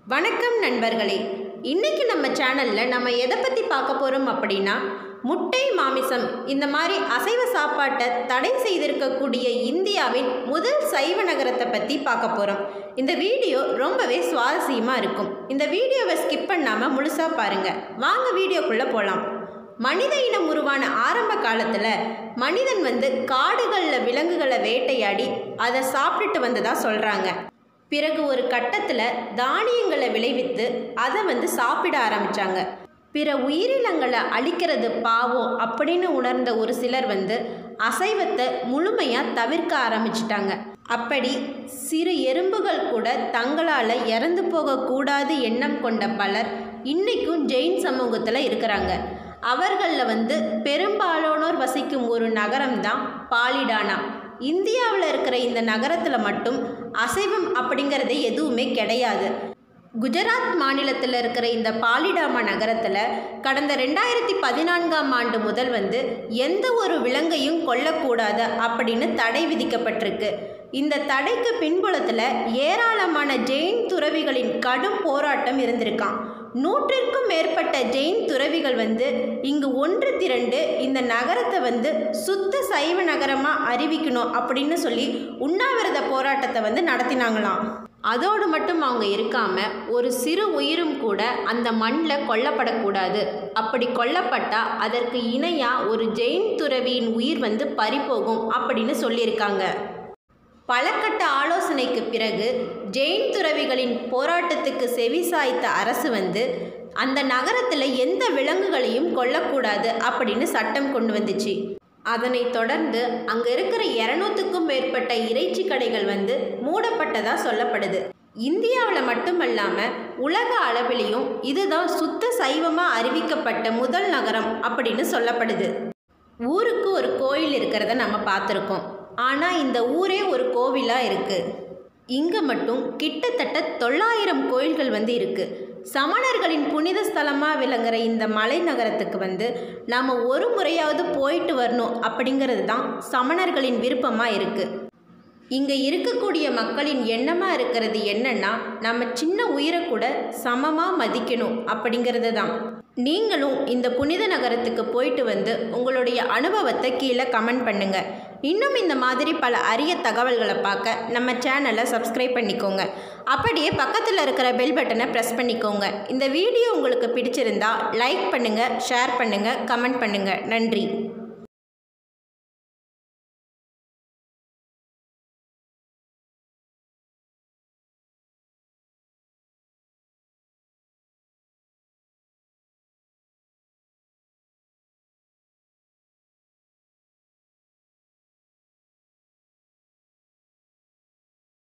வணக்கம் நண்பர்களே இன்னைக்கு நம்ம சேனலில் நம்ம எதை பற்றி பார்க்க போகிறோம் அப்படின்னா முட்டை மாமிசம் இந்த மாதிரி அசைவ சாப்பாட்டை தடை செய்திருக்கக்கூடிய இந்தியாவின் முதல் சைவ நகரத்தை பற்றி பார்க்க போகிறோம் இந்த வீடியோ ரொம்பவே சுவாரஸ்யமாக இருக்கும் இந்த வீடியோவை ஸ்கிப் பண்ணாமல் முழுசாக பாருங்கள் வாங்க வீடியோக்குள்ளே போகலாம் மனித இனம் உருவான ஆரம்ப காலத்தில் மனிதன் வந்து காடுகளில் விலங்குகளை வேட்டையாடி அதை சாப்பிட்டுட்டு வந்ததா சொல்கிறாங்க பிறகு ஒரு கட்டத்தில் தானியங்களை விளைவித்து அதை வந்து சாப்பிட ஆரம்பித்தாங்க பிற உயிரினங்களை அழிக்கிறது பாவம் அப்படின்னு உணர்ந்த ஒரு சிலர் வந்து அசைவத்தை முழுமையாக தவிர்க்க ஆரம்பிச்சிட்டாங்க அப்படி சிறு எறும்புகள் கூட தங்களால் இறந்து போகக்கூடாது எண்ணம் கொண்ட பலர் இன்னைக்கும் ஜெயின் சமூகத்தில் இருக்கிறாங்க அவர்களில் வந்து பெரும்பாலானோர் வசிக்கும் ஒரு நகரம் தான் பாலிடானா இந்தியாவில் இருக்கிற இந்த நகரத்தில் மட்டும் அசைவம் அப்படிங்கிறது எதுவுமே கிடையாது குஜராத் மாநிலத்தில் இருக்கிற இந்த பாலிடாமா நகரத்தில் கடந்த ரெண்டாயிரத்தி பதினான்காம் ஆண்டு முதல் வந்து எந்த ஒரு விலங்கையும் கொல்லக்கூடாது அப்படின்னு தடை விதிக்கப்பட்டிருக்கு இந்த தடைக்கு பின்புலத்தில் ஏராளமான ஜெயின் துறவிகளின் கடும் போராட்டம் இருந்திருக்கான் நூற்றிற்கும் மேற்பட்ட ஜெயின் துறவிகள் வந்து இங்கு ஒன்று திரண்டு இந்த நகரத்தை வந்து சுத்த சைவ நகரமாக அறிவிக்கணும் அப்படின்னு சொல்லி உண்ணாவிரத போராட்டத்தை வந்து நடத்தினாங்களாம் அதோடு மட்டும் அவங்க இருக்காம ஒரு சிறு உயிரும் கூட அந்த மண்ணில் கொல்லப்படக்கூடாது அப்படி கொல்லப்பட்டால் அதற்கு இணையாக ஒரு ஜெயின் துறவியின் உயிர் வந்து பறிபோகும் அப்படின்னு சொல்லியிருக்காங்க பலகட்ட ஆலோசனைக்கு பிறகு ஜெயின் துறவிகளின் போராட்டத்துக்கு செவி சாய்த்த அரசு வந்து அந்த நகரத்தில் எந்த விலங்குகளையும் கொல்லக்கூடாது அப்படின்னு சட்டம் கொண்டு வந்துச்சு அதனை தொடர்ந்து அங்கே இருக்கிற இரநூத்துக்கும் மேற்பட்ட இறைச்சி கடைகள் வந்து மூடப்பட்டதாக சொல்லப்படுது இந்தியாவில் மட்டுமல்லாமல் உலக அளவிலையும் இதுதான் சுத்த சைவமாக அறிவிக்கப்பட்ட முதல் நகரம் அப்படின்னு சொல்லப்படுது ஊருக்கு ஒரு கோயில் இருக்கிறத நம்ம பார்த்துருக்கோம் ஆனால் இந்த ஊரே ஒரு கோவிலாக இருக்குது இங்கே மட்டும் கிட்டத்தட்ட தொள்ளாயிரம் கோயில்கள் வந்து இருக்குது சமணர்களின் புனித ஸ்தலமாக விளங்குற இந்த மலை நகரத்துக்கு வந்து நாம் ஒரு முறையாவது போயிட்டு வரணும் அப்படிங்கிறது தான் சமணர்களின் விருப்பமாக இருக்குது இங்கே இருக்கக்கூடிய மக்களின் எண்ணமாக இருக்கிறது என்னன்னா நம்ம சின்ன உயிரை கூட சமமாக மதிக்கணும் அப்படிங்கிறது தான் நீங்களும் இந்த புனித நகரத்துக்கு போயிட்டு வந்து உங்களுடைய அனுபவத்தை கீழே கமெண்ட் பண்ணுங்கள் இன்னும் இந்த மாதிரி பல அரிய தகவல்களை பார்க்க நம்ம சேனலை சப்ஸ்கிரைப் பண்ணிக்கோங்க அப்படியே பக்கத்தில் இருக்கிற பெல் பட்டனை ப்ரெஸ் பண்ணிக்கோங்க இந்த வீடியோ உங்களுக்கு பிடிச்சிருந்தா லைக் பண்ணுங்கள் ஷேர் பண்ணுங்கள் கமெண்ட் பண்ணுங்கள் நன்றி